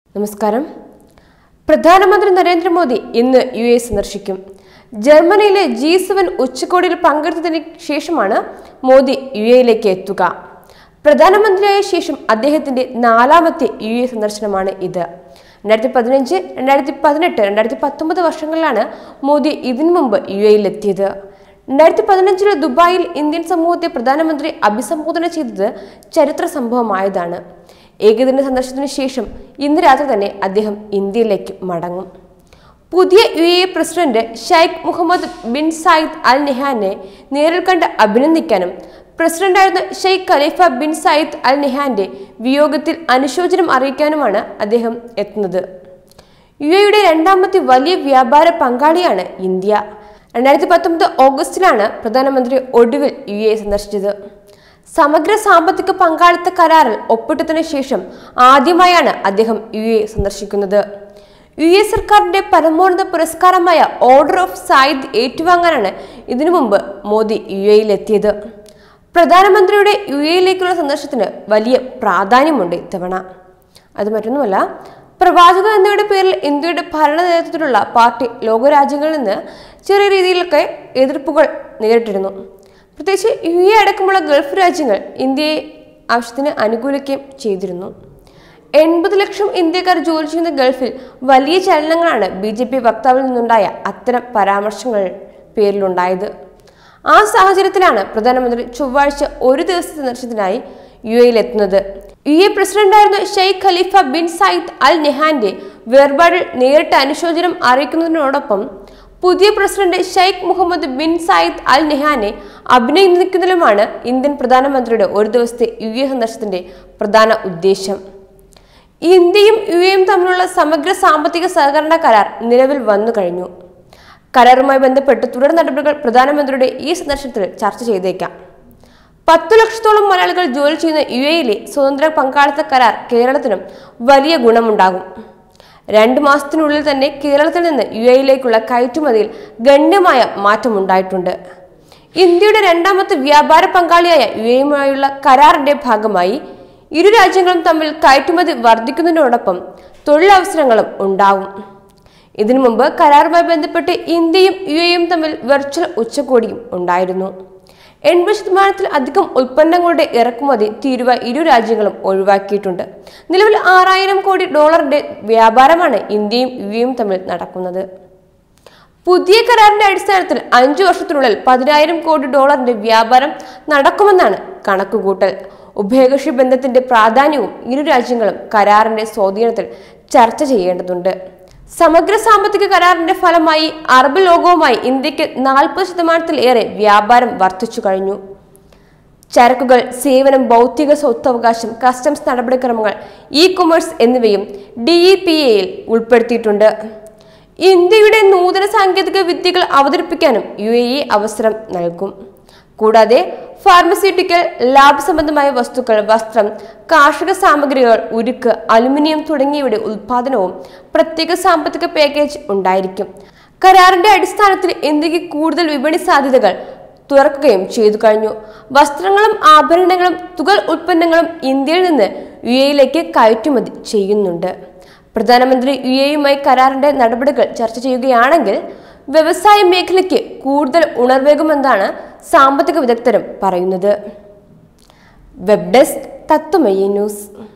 നമസ്കാരം പ്രധാനമന്ത്രി നരേന്ദ്രമോദി ഇന്ന് യു എ സന്ദർശിക്കും ജർമ്മനിയിലെ ജി സെവൻ ഉച്ചകോടിയിൽ പങ്കെടുത്തതിന് ശേഷമാണ് മോദി യു എയിലേക്ക് എത്തുക പ്രധാനമന്ത്രിയായ ശേഷം അദ്ദേഹത്തിന്റെ നാലാമത്തെ യു എ സന്ദർശനമാണ് ഇത് രണ്ടായിരത്തി പതിനഞ്ച് രണ്ടായിരത്തി പതിനെട്ട് രണ്ടായിരത്തി പത്തൊമ്പത് വർഷങ്ങളിലാണ് മോദി ഇതിനു മുമ്പ് യു എയിലെത്തിയത് രണ്ടായിരത്തി പതിനഞ്ചില് ദുബായിൽ ഇന്ത്യൻ സമൂഹത്തെ പ്രധാനമന്ത്രി അഭിസംബോധന ചെയ്തത് ചരിത്ര സംഭവമായതാണ് ഏകദിന സന്ദർശനത്തിന് ശേഷം ഇന്ന് രാത്രി തന്നെ അദ്ദേഹം ഇന്ത്യയിലേക്ക് മടങ്ങും പുതിയ UAE president Sheikh Mohammed bin Zayed Al നെഹാനെ നേരിൽ കണ്ട് അഭിനന്ദിക്കാനും പ്രസിഡന്റായിരുന്ന Sheikh Khalifa bin Zayed Al നെഹാന്റെ വിയോഗത്തിൽ അനുശോചനം അറിയിക്കാനുമാണ് അദ്ദേഹം എത്തുന്നത് യു എയുടെ രണ്ടാമത്തെ വലിയ വ്യാപാര പങ്കാളിയാണ് ഇന്ത്യ രണ്ടായിരത്തി പത്തൊമ്പത് ഓഗസ്റ്റിലാണ് പ്രധാനമന്ത്രി ഒടുവിൽ യു എ സന്ദർശിച്ചത് സമഗ്ര സാമ്പത്തിക പങ്കാളിത്ത കരാറിൽ ഒപ്പിട്ടതിനു ശേഷം ആദ്യമായാണ് അദ്ദേഹം യു എ സന്ദർശിക്കുന്നത് യു എ സർക്കാരിന്റെ പരമോന്നത പുരസ്കാരമായ ഓർഡർ ഓഫ് സായിദ് ഏറ്റുവാങ്ങാനാണ് ഇതിനു മുമ്പ് മോദി യു എയിലെത്തിയത് പ്രധാനമന്ത്രിയുടെ യു എയിലേക്കുള്ള സന്ദർശനത്തിന് വലിയ പ്രാധാന്യമുണ്ട് ഇത്തവണ അത് മറ്റൊന്നുമല്ല പ്രവാചക എന്നയുടെ പേരിൽ ഇന്ത്യയുടെ ഭരണ നേതൃത്വത്തിലുള്ള പാർട്ടി ലോകരാജ്യങ്ങളിൽ നിന്ന് ചെറിയ രീതിയിലൊക്കെ എതിർപ്പുകൾ നേരിട്ടിരുന്നു പ്രത്യേകിച്ച് യു എ അടക്കമുള്ള ഗൾഫ് രാജ്യങ്ങൾ ഇന്ത്യയെ ആവശ്യത്തിന് അനുകൂലിക്കുകയും ചെയ്തിരുന്നു എൺപത് ലക്ഷം ഇന്ത്യക്കാർ ജോലി ചെയ്യുന്ന ഗൾഫിൽ വലിയ ചലനങ്ങളാണ് ബി ജെ പി വക്താവിൽ നിന്നുണ്ടായ അത്തരം പരാമർശങ്ങൾ പേരിലുണ്ടായത് ആ സാഹചര്യത്തിലാണ് പ്രധാനമന്ത്രി ചൊവ്വാഴ്ച ഒരു ദിവസത്തെ സന്ദർശനത്തിനായി യു എയിലെത്തുന്നത് യു എ പ്രസിഡന്റായിരുന്ന Sheikh Khalifa bin Zayed Al നെഹാന്റെ വേർപാടിൽ നേരിട്ട് അനുശോചനം അറിയിക്കുന്നതിനോടൊപ്പം പുതിയ president Sheikh Mohammed bin Zayed Al നെഹാനെ അഭിനന്ദിക്കുന്നതിലുമാണ് ഇന്ത്യൻ പ്രധാനമന്ത്രിയുടെ ഒരു ദിവസത്തെ യു എ സന്ദർശനത്തിന്റെ പ്രധാന ഉദ്ദേശം ഇന്ത്യയും യു എയും തമ്മിലുള്ള സമഗ്ര സാമ്പത്തിക സഹകരണ കരാർ നിലവിൽ വന്നു കഴിഞ്ഞു കരാറുമായി ബന്ധപ്പെട്ട് തുടർ നടപടികൾ പ്രധാനമന്ത്രിയുടെ ഈ സന്ദർശനത്തിൽ ചർച്ച ചെയ്തേക്കാം പത്തു ലക്ഷത്തോളം മലയാളികൾ ജോലി ചെയ്യുന്ന യു എയിലെ സ്വതന്ത്ര പങ്കാളിത്ത കരാർ കേരളത്തിനും വലിയ ഗുണമുണ്ടാകും രണ്ടു മാസത്തിനുള്ളിൽ തന്നെ കേരളത്തിൽ നിന്ന് യു എയിലേക്കുള്ള കയറ്റുമതിയിൽ ഗണ്യമായ മാറ്റമുണ്ടായിട്ടുണ്ട് ഇന്ത്യയുടെ രണ്ടാമത്തെ വ്യാപാര പങ്കാളിയായ യു എയുമായുള്ള കരാറിന്റെ ഭാഗമായി ഇരു രാജ്യങ്ങളും തമ്മിൽ കയറ്റുമതി വർദ്ധിക്കുന്നതിനോടൊപ്പം തൊഴിലവസരങ്ങളും ഉണ്ടാവും ഇതിനു മുമ്പ് കരാറുമായി ബന്ധപ്പെട്ട് ഇന്ത്യയും യു എയും തമ്മിൽ വെർച്വൽ ഉച്ചകോടിയും ഉണ്ടായിരുന്നു എൺപത് ശതമാനത്തിൽ അധികം ഉൽപ്പന്നങ്ങളുടെ ഇറക്കുമതി തീരുവ ഇരു രാജ്യങ്ങളും ഒഴിവാക്കിയിട്ടുണ്ട് നിലവിൽ ആറായിരം കോടി ഡോളറിന്റെ വ്യാപാരമാണ് ഇന്ത്യയും യു എയും തമ്മിൽ നടക്കുന്നത് പുതിയ കരാറിന്റെ അടിസ്ഥാനത്തിൽ അഞ്ചു വർഷത്തിനുള്ളിൽ പതിനായിരം കോടി ഡോളറിന്റെ വ്യാപാരം നടക്കുമെന്നാണ് കണക്കുകൂട്ടൽ ഉഭയകക്ഷി ബന്ധത്തിന്റെ പ്രാധാന്യവും ഇരു രാജ്യങ്ങളും കരാറിന്റെ സ്വാധീനത്തിൽ ചർച്ച ചെയ്യേണ്ടതുണ്ട് സമഗ്ര സാമ്പത്തിക കരാറിന്റെ ഫലമായി അറബ് ലോകവുമായി ഇന്ത്യക്ക് നാൽപ്പത് ശതമാനത്തിലേറെ വ്യാപാരം വർദ്ധിച്ചു കഴിഞ്ഞു ചരക്കുകൾ സേവനം ഭൗതിക സ്വത്തവകാശം കസ്റ്റംസ് നടപടിക്രമങ്ങൾ ഇ കൊമേഴ്സ് എന്നിവയും ഡി ഇ പി എയിൽ ഉൾപ്പെടുത്തിയിട്ടുണ്ട് ഇന്ത്യയുടെ നൂതന സാങ്കേതിക വിദ്യകൾ അവതരിപ്പിക്കാനും യു എ ഇ അവസരം നൽകും കൂടാതെ ഫാർമസ്യൂട്ടിക്കൽ ലാബ് സംബന്ധമായ വസ്തുക്കൾ വസ്ത്രം കാർഷിക സാമഗ്രികൾ ഉരുക്ക് അലുമിനിയം തുടങ്ങിയവയുടെ ഉൽപാദനവും പ്രത്യേക സാമ്പത്തിക പാക്കേജ് ഉണ്ടായിരിക്കും കരാറിന്റെ അടിസ്ഥാനത്തിൽ ഇന്ത്യക്ക് കൂടുതൽ വിപണി സാധ്യതകൾ തുറക്കുകയും ചെയ്തു കഴിഞ്ഞു വസ്ത്രങ്ങളും ആഭരണങ്ങളും തുകൽ ഉൽപ്പന്നങ്ങളും ഇന്ത്യയിൽ നിന്ന് യു എയിലേക്ക് കയറ്റുമതി ചെയ്യുന്നുണ്ട് പ്രധാനമന്ത്രി യു എയുമായി കരാറിന്റെ നടപടികൾ ചർച്ച ചെയ്യുകയാണെങ്കിൽ വ്യവസായ മേഖലയ്ക്ക് കൂടുതൽ ഉണർവേകുമെന്നാണ് സാമ്പത്തിക വിദഗ്ധരും പറയുന്നത് വെബ് ഡെസ്ക് തത്വമയി ന്യൂസ്